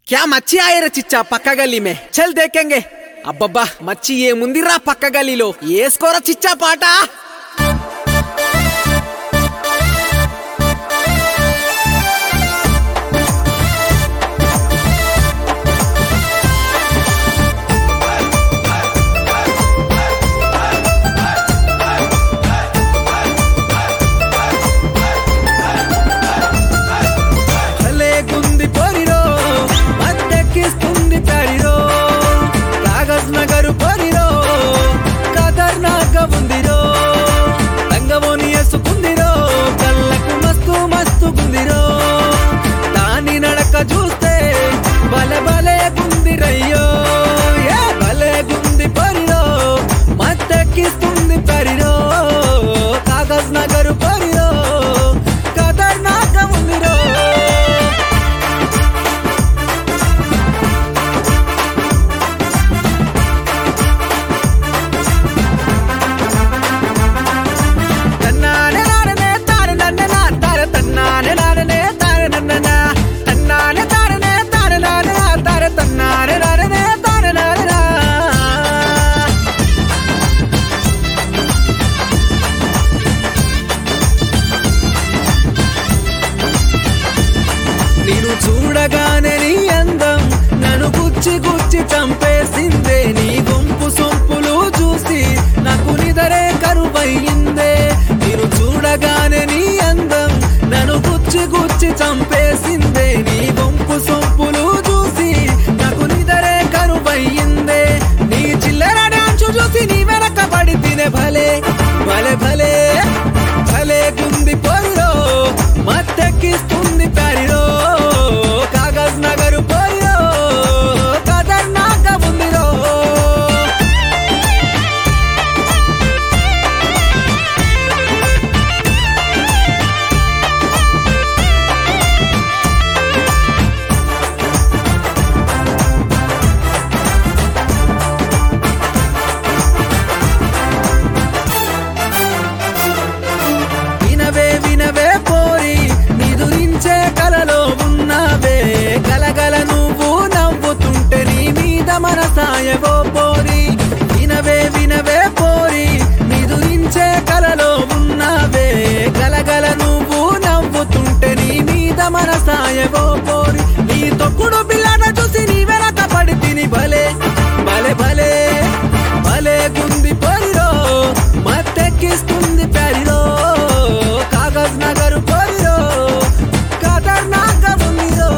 क्या మచ్చి ఆయర చిచ్చా పక్క గల్లీ మే చల్ దేకెంగే అబ్బబ్బా మచ్చి ఏముందిరా పక్క గల్లీలో ఏసుకోరా చిచ్చా పాట భలే గుంది పొరిరో మత్తెక్కిస్తుంది ప్యారిరో కాగజ్ నగరు పొరిరో ఖతర్నాక ఉందిరో రంగమోని వేసుకుందిరో కళ్ళకు మస్తు మస్తు గుందిరో దాని నడక చూస్తే భలే భలే గుందిరయ్యో ఏ భలే గుంది పరిరో మత్తెక్కిస్తుంది పరిరో కాగజ్ నగరు పరిరో ఖతర్నాక ఉందిరో తన్నానే నారనే తార నన్నే నా తార తన్నానే నారనే తార నన్ననా తన్నానే తారనే తార నానే నా తార తన్నానే నారనే తార నారనా నేను చూడగానే నీ అందం నన్ను గుచ్చి గుచ్చి చంపేసిందే నీ గుంపు సొంపులు చూసి నాకు నిదరే కరువయ్యిందే నేను చూడగానే నీ అందం నన్ను గుచ్చి గుచ్చి చంపేసిందే నీ గుంపు సొంపులు చూసి నాకు నిదరే కరువయ్యిందే నీ చిల్లర డాన్సు చూసి నీ వెనక పడి తినే భలే భలే భలే భలే గుంది పొరిలో మత్తెక్కిస్తుంది ప్యారిలో కాగజ్ నగరు పొరిలో ఖతర్నాక ఉందిరో వినవే వినవే పోరి నిదురించే కలలో ఉన్నావే గలగల నువ్వు నవ్వుతుంటే నీ మీద మనసాయవో పోరి వినవే వినవే పోరి నిదురించే కలలో ఉన్నావే గలగల నువ్వు నవ్వుతుంటే నీ మీద మనసాయవో పోరి నీ తొక్కుడు పిల్లన చూసి నీ వెనక పడి తిని భలే భలే భలే భలే గుంది పొరిలో మత్తెక్కిస్తుంది ప్యారిలో కాగజ్ నగరు పొరిలో ఖతర్నాక ఉందిరో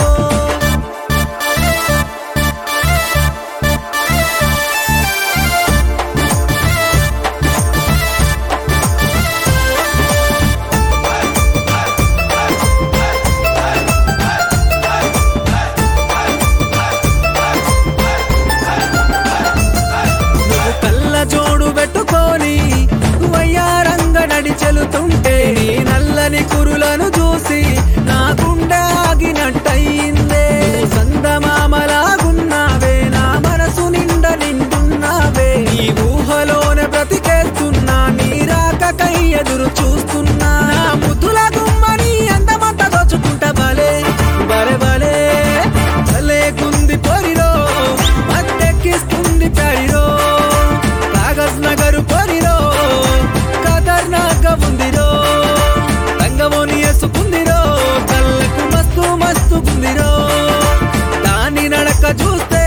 నువ్వు కళ్ళ జోడు పెట్టుకొని వయ్యారంగ నడిచెలుతుంటే నీ నల్లని కురులను చూసి నా గుండె ఆగినట్టయిందే సందమామలాగున్నావే నా మనసు నిండ నిండున్నావే నీ ఊహలోనే బ్రతికేస్తున్నా నీ రాకకై ఎదురు చూస్తున్నా నా ముద్దుల గుమ్మని అందమంతా దోచుకుంటా భలే భలే భలే భలే గుంది పొరిలో మత్తెక్కిస్తుంది ప్యారిలో కాగజ్ నగరు పొరిలో ఖతర్నాక ఉందిరో రంగమోని వేసుకుందిరో కళ్ళకు మస్తు మస్తు గుందిరో దాని నడక చూస్తే